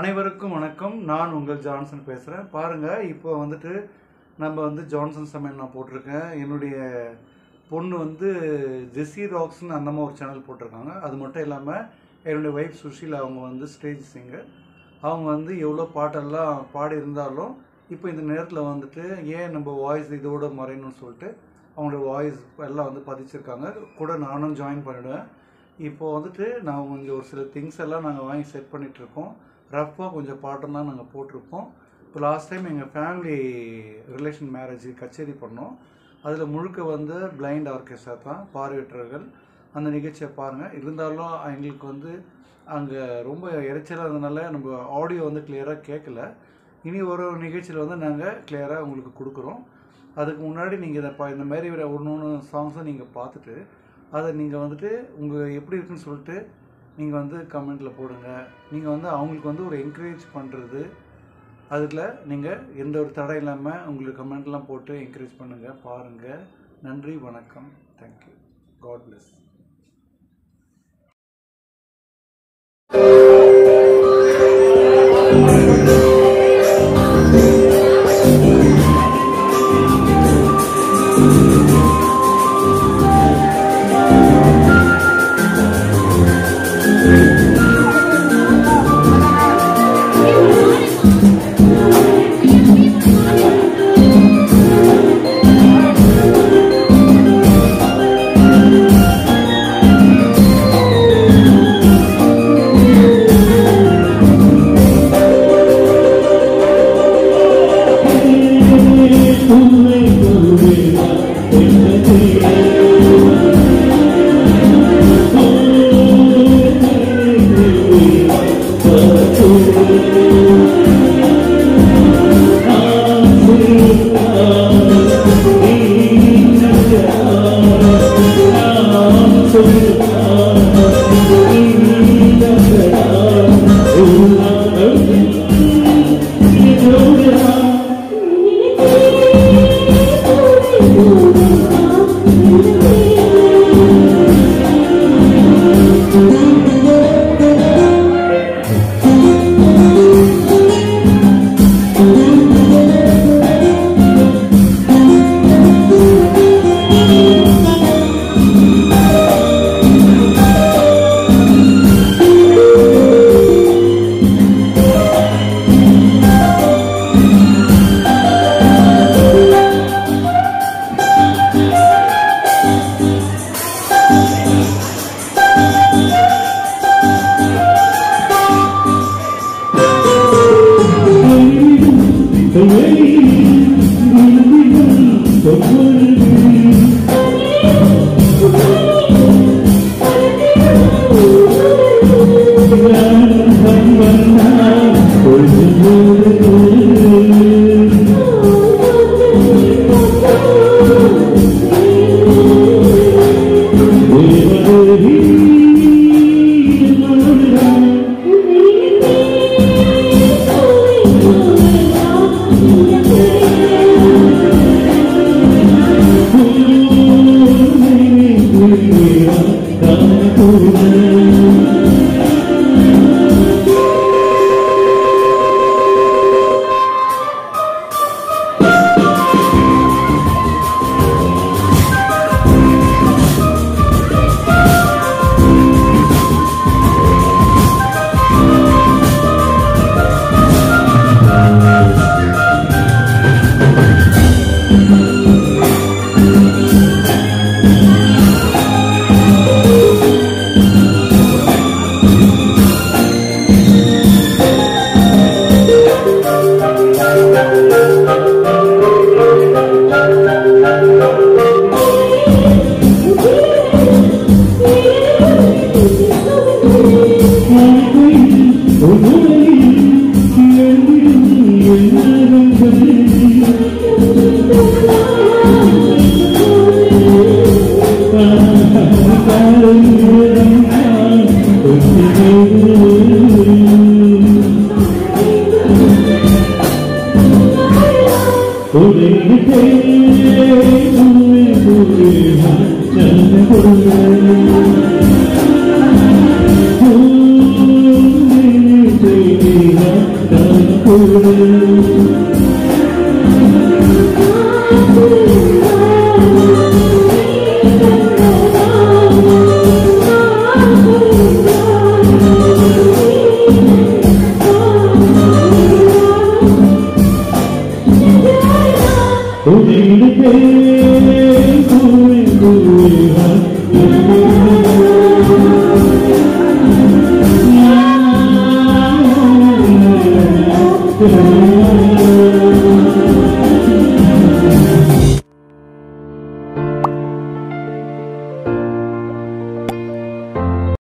அனைவருக்கும் வணக்கம் நான் உங்கள் ஜான்சன் பேசுகிறேன் பாருங்கள் இப்போ வந்துட்டு நம்ம வந்து ஜான்சன் சமையல் நான் போட்டிருக்கேன் என்னுடைய பொண்ணு வந்து ஜெஸ்ஸி ராக்ஸ்னு அந்த மாதிரி ஒரு சேனல் போட்டிருக்காங்க அது மட்டும் இல்லாமல் என்னுடைய ஒய்ஃப் சுஷீல் அவங்க வந்து ஸ்டேஜ் சிங்கர் அவங்க வந்து எவ்வளோ பாட்டெல்லாம் பாடி இருந்தாலும் இப்போ இந்த நேரத்தில் வந்துட்டு ஏன் நம்ம வாய்ஸ் இதோட மறையணும்னு சொல்லிட்டு அவங்களோட வாய்ஸ் எல்லாம் வந்து பதிச்சிருக்காங்க கூட நானும் ஜாயின் பண்ணிடுவேன் இப்போ வந்துட்டு நான் கொஞ்சம் ஒரு சில திங்ஸ் எல்லாம் நாங்கள் வாங்கி செட் பண்ணிகிட்ருக்கோம் ரஃப்பாக கொஞ்சம் பாட்டெல்லாம் நாங்கள் போட்டிருப்போம் இப்போ லாஸ்ட் டைம் எங்கள் ஃபேமிலி ரிலேஷன் மேரேஜ் கச்சேரி பண்ணோம் அதில் முழுக்க வந்து பிளைண்ட் ஆர்கெஸ்ட்ரா தான் பார்வையற்றவர்கள் அந்த நிகழ்ச்சியை பாருங்கள் இருந்தாலும் எங்களுக்கு வந்து அங்கே ரொம்ப இறைச்சலாக இருந்தனால நம்ம ஆடியோ வந்து கிளியராக கேட்கல இனி ஒரு ஒரு நிகழ்ச்சியில் வந்து நாங்கள் கிளியராக உங்களுக்கு கொடுக்குறோம் அதுக்கு முன்னாடி நீங்கள் இதை பா இந்த மாதிரி ஒன்று ஒன்று சாங்ஸை நீங்கள் பார்த்துட்டு அதை நீங்கள் வந்துட்டு உங்கள் எப்படி இருக்குன்னு சொல்லிட்டு நீங்கள் வந்து கமெண்ட்டில் போடுங்க நீங்கள் வந்து அவங்களுக்கு வந்து ஒரு என்கரேஜ் பண்ணுறது அதில் நீங்கள் எந்த ஒரு தடை இல்லாமல் உங்களுக்கு கமெண்ட்லாம் போட்டு என்கரேஜ் பண்ணுங்கள் பாருங்கள் நன்றி வணக்கம் thank you God bless Thank you. துதியிடுவேன்